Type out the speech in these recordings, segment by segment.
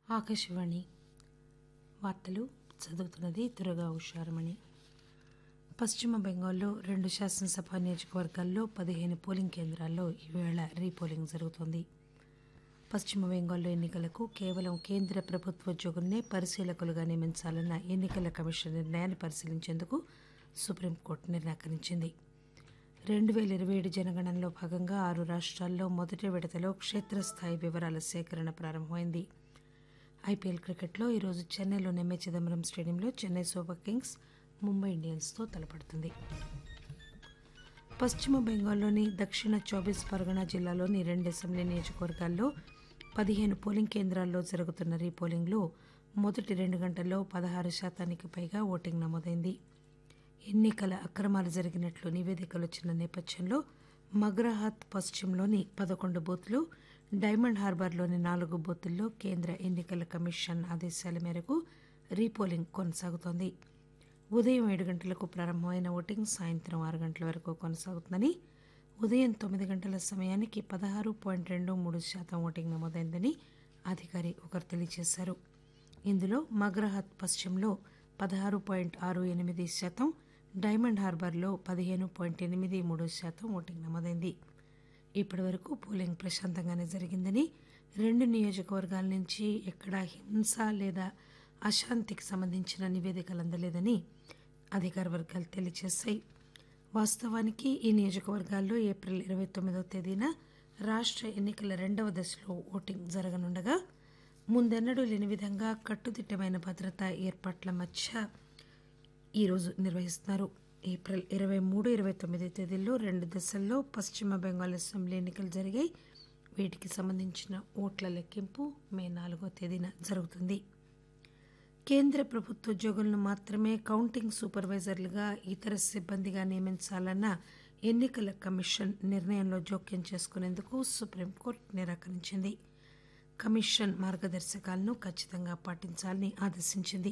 ఆకాశవాణి వార్తలు చదువుతున్నది దుర్గా ఉషారమణి పశ్చిమ బెంగాల్లో రెండు శాసనసభ నియోజకవర్గాల్లో పదిహేను పోలింగ్ కేంద్రాల్లో ఈవేళ రీపోలింగ్ జరుగుతోంది పశ్చిమ బెంగాల్లో ఎన్నికలకు కేవలం కేంద్ర ప్రభుత్వోద్యోగులనే పరిశీలకులుగా నియమించాలన్న ఎన్నికల కమిషన్ నిర్ణయాన్ని పరిశీలించేందుకు సుప్రీంకోర్టు నిరాకరించింది రెండు పేల ఇరవై ఏడు జనగణనలో భాగంగా ఆరు రాష్ట్రాల్లో మొదటి విడతలో క్షేత్రస్థాయి వివరాల సేకరణ ప్రారంభమైంది ఐపీఎల్ క్రికెట్లో ఈరోజు చెన్నైలోని ఎంఏ చిదంబరం స్టేడియంలో చెన్నై సూపర్ కింగ్స్ ముంబై ఇండియన్స్తో తలపడుతుంది పశ్చిమ బెంగాల్లోని దక్షిణ చౌబీస్ పరగనా జిల్లాలోని రెండు అసెంబ్లీ నియోజకవర్గాల్లో పదిహేను పోలింగ్ కేంద్రాల్లో జరుగుతున్న రీపోలింగ్లో మొదటి రెండు గంటల్లో పదహారు శాతానికి పైగా ఓటింగ్ నమోదైంది ఎన్నికల అక్రమాలు జరిగినట్లు నివేదికలు వచ్చిన నేపథ్యంలో మగ్రాహత్ పశ్చిమలోని పదకొండు బూత్లు డైమండ్ హార్బర్లోని నాలుగు బూతుల్లో కేంద్ర ఎన్నికల కమిషన్ ఆదేశాల మేరకు రీపోలింగ్ కొనసాగుతోంది ఉదయం ఏడు గంటలకు ప్రారంభమైన ఓటింగ్ సాయంత్రం ఆరు గంటల వరకు కొనసాగుతుందని ఉదయం తొమ్మిది గంటల సమయానికి పదహారు పాయింట్ రెండు మూడు శాతం ఓటింగ్ నమోదైందని అధికారి ఒకరు తెలియజేశారు ఇందులో మగ్రహత్ పశ్చిమలో పదహారు పాయింట్ ఆరు ఎనిమిది శాతం డైమండ్ హార్బర్లో పదిహేను పాయింట్ ఎనిమిది మూడు శాతం ఓటింగ్ నమోదైంది ఇప్పటి వరకు పోలింగ్ ప్రశాంతంగానే జరిగిందని రెండు నియోజకవర్గాల నుంచి ఎక్కడా హింస లేదా అశాంతికి సంబంధించిన నివేదికలు అందలేదని అధికార వర్గాలు తెలియజేశాయి వాస్తవానికి ఈ నియోజకవర్గాల్లో ఏప్రిల్ ఇరవై తొమ్మిదవ తేదీన రాష్ట్ర ఎన్నికల రెండవ దశలో ఓటింగ్ జరగనుండగా ముందెన్నడూ లేని విధంగా కట్టుదిట్టమైన భద్రతా ఏర్పాట్ల మధ్య ఈరోజు నిర్వహిస్తున్నారు ఏప్రిల్ ఇరవై మూడు ఇరవై తొమ్మిది తేదీల్లో రెండు దశల్లో పశ్చిమ బెంగాల్ అసెంబ్లీ ఎన్నికలు జరిగాయి వీటికి సంబంధించిన ఓట్ల లెక్కింపు మే నాలుగో తేదీన జరుగుతుంది కేంద్ర ప్రభుత్వ ఉద్యోగులను మాత్రమే కౌంటింగ్ సూపర్వైజర్లుగా ఇతర సిబ్బందిగా నియమించాలన్న ఎన్నికల కమిషన్ నిర్ణయంలో జోక్యం చేసుకునేందుకు సుప్రీంకోర్టు నిరాకరించింది కమిషన్ మార్గదర్శకాలను ఖచ్చితంగా పాటించాలని ఆదేశించింది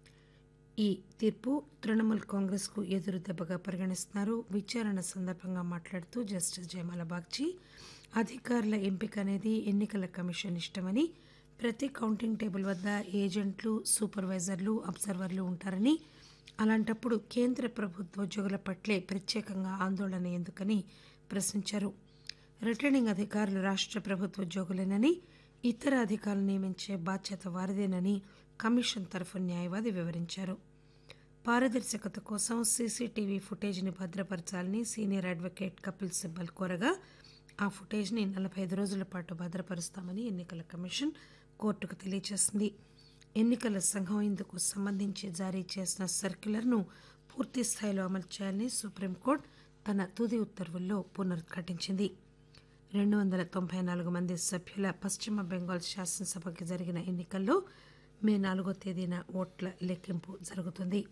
ఈ తీర్పు తృణమూల్ కాంగ్రెస్ కు ఎదురు దెబ్బగా పరిగణిస్తున్నారు విచారణ సందర్భంగా మాట్లాడుతూ జస్టిస్ జయమాల బాగ్చి అధికారుల ఎంపిక అనేది ఎన్నికల కమిషన్ ఇష్టమని ప్రతి కౌంటింగ్ టేబుల్ వద్ద ఏజెంట్లు సూపర్వైజర్లు అబ్జర్వర్లు ఉంటారని అలాంటప్పుడు కేంద్ర ప్రభుత్వ ఉద్యోగుల పట్లే ప్రత్యేకంగా ఆందోళన ఎందుకని ప్రశ్నించారు రిటర్నింగ్ అధికారులు రాష్ట్ర ప్రభుత్వ ఉద్యోగులేనని ఇతర అధికారులు నియమించే బాధ్యత వారిదేనని కమిషన్ తరఫు న్యాయవాది వివరించారు పారదర్శకత కోసం సీసీటీవీ ఫుటేజ్ని భద్రపరచాలని సీనియర్ అడ్వకేట్ కపిల్ సిబ్బల్ కోరగా ఆ ఫుటేజ్ని నలభై ఐదు రోజుల పాటు భద్రపరుస్తామని ఎన్నికల కమిషన్ కోర్టుకు తెలియజేసింది ఎన్నికల సంఘం ఇందుకు సంబంధించి జారీ చేసిన సర్క్యులర్ను పూర్తి స్థాయిలో అమలు చేయాలని సుప్రీంకోర్టు తన తుది ఉత్తర్వుల్లో పునరుద్ఘాటించింది రెండు వందల తొంభై నాలుగు మంది సభ్యుల పశ్చిమ బెంగాల్ శాసనసభకి జరిగిన ఎన్నికల్లో మే నాలుగో తేదీన ఓట్ల లెక్కింపు జరుగుతుంది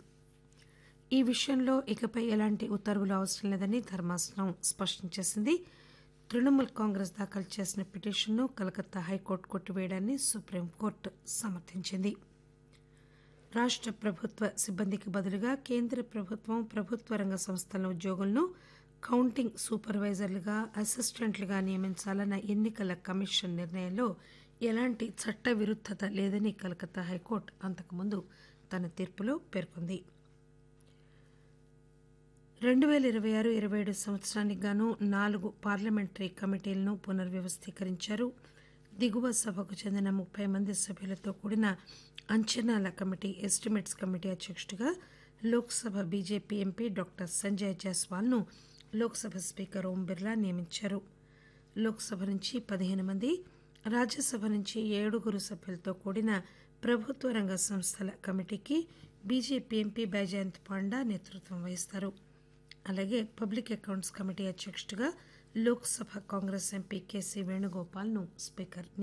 ఈ విషయంలో ఇకపై ఎలాంటి ఉత్తర్వులు అవసరం లేదని ధర్మాసనం స్పష్టం చేసింది తృణమూల్ కాంగ్రెస్ దాఖలు చేసిన పిటిషన్ను కలకత్తా హైకోర్టు కొట్టివేయడాన్ని సుప్రీంకోర్టు సమర్థించింది రాష్ట్ర ప్రభుత్వ సిబ్బందికి బదులుగా కేంద్ర ప్రభుత్వం ప్రభుత్వ రంగ సంస్థల ఉద్యోగులను కౌంటింగ్ సూపర్వైజర్లుగా అసిస్టెంట్లుగా నియమించాలన్న ఎన్నికల కమిషన్ నిర్ణయంలో ఎలాంటి చట్ట విరుద్దత లేదని కలకత్తా హైకోర్టు అంతకుముందు తన తీర్పులో పేర్కొంది రెండు పేల ఇరవై ఆరు ఇరవై ఏడు సంవత్సరానికి గాను నాలుగు పార్లమెంటరీ కమిటీలను పునర్వ్యవస్థీకరించారు దిగువ సభకు చెందిన ముప్పై మంది సభ్యులతో కూడిన అంచనాల కమిటీ ఎస్టిమేట్స్ కమిటీ అధ్యక్షుడిగా Lok Sabha BJP MP doctor Sanjay జైస్వాల్ను లోక్సభ స్పీకర్ ఓం బిర్లా నియమించారు లోక్సభ నుంచి పదిహేను మంది రాజ్యసభ నుంచి ఏడుగురు సభ్యులతో కూడిన ప్రభుత్వ రంగ సంస్థల కమిటీకి బీజేపీ ఎంపీ బైజయంత్ పాండా నేతృత్వం వహిస్తారు అలాగే పబ్లిక్ అకౌంట్స్ కమిటీ అధ్యక్షుడిగా లోక్సభ కాంగ్రెస్ ఎంపీ కేసీ వేణుగోపాల్ను స్పీకర్